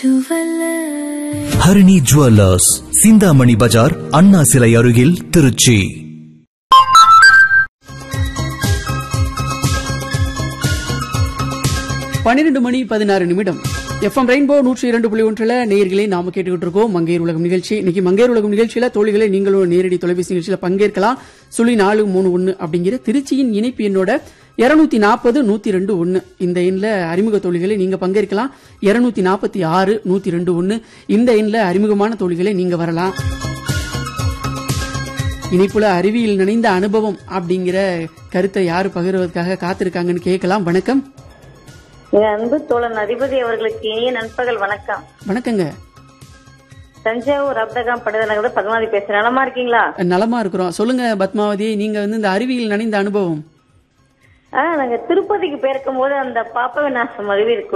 Harini jewellers Chintamani Bazaar Anna சிலை அருகில் திருச்சி பன்னிரெண்டு மணி பதினாறு நிமிடம் எஃப்எம் ரெயின்போ நூற்றி இரண்டு புள்ளி ஒன்றில் நேயர்களை நாம கேட்டுக்கிட்டு இருக்கோம் மங்கையர் உலகம் நிகழ்ச்சி இன்னைக்கு மங்கையர் உலகம் நிகழ்ச்சியில தோழிகளை நீங்களும் நேரடி தொலைபேசி நிகழ்ச்சியில பங்கேற்கலாம் சுழி நாலு மூணு ஒன்னு அப்படிங்கிற திருச்சியின் இணைப்பு எண்ணோட இருநூத்தி நாற்பது நூத்தி ரெண்டு ஒன்னு இந்த எண்ணில் அறிமுக தோழிகளை நீங்க பங்கேற்கலாம் இருநூத்தி நாற்பத்தி ஆறு நூத்தி ரெண்டு ஒன்னு இந்த எண்ணில் அறிமுகமான தோழிகளை நீங்க வரலாம் இணைப்புல அறிவியல் நினைந்த அனுபவம் அப்படிங்கிற கருத்தை யாரு பகிர்வதற்காக காத்திருக்காங்கன்னு கேட்கலாம் வணக்கம் எங்க அன்பு தோழன் அதிபதி அவர்களுக்கு இனிய நண்பகல் வணக்கம் வணக்கங்க தஞ்சாவூர் அப்தகாம் படுதநகர் பத்மாவதி பேசுறேன் நலமா இருக்கீங்களா நலமா இருக்கிறோம் சொல்லுங்க பத்மாவதி நீங்க வந்து இந்த அறிவியல் நனைந்த அனுபவம் ஆ நாங்க திருப்பதிக்கு போயிருக்கும் போது அந்த பாப்ப விநாசம் அருவி இருக்கு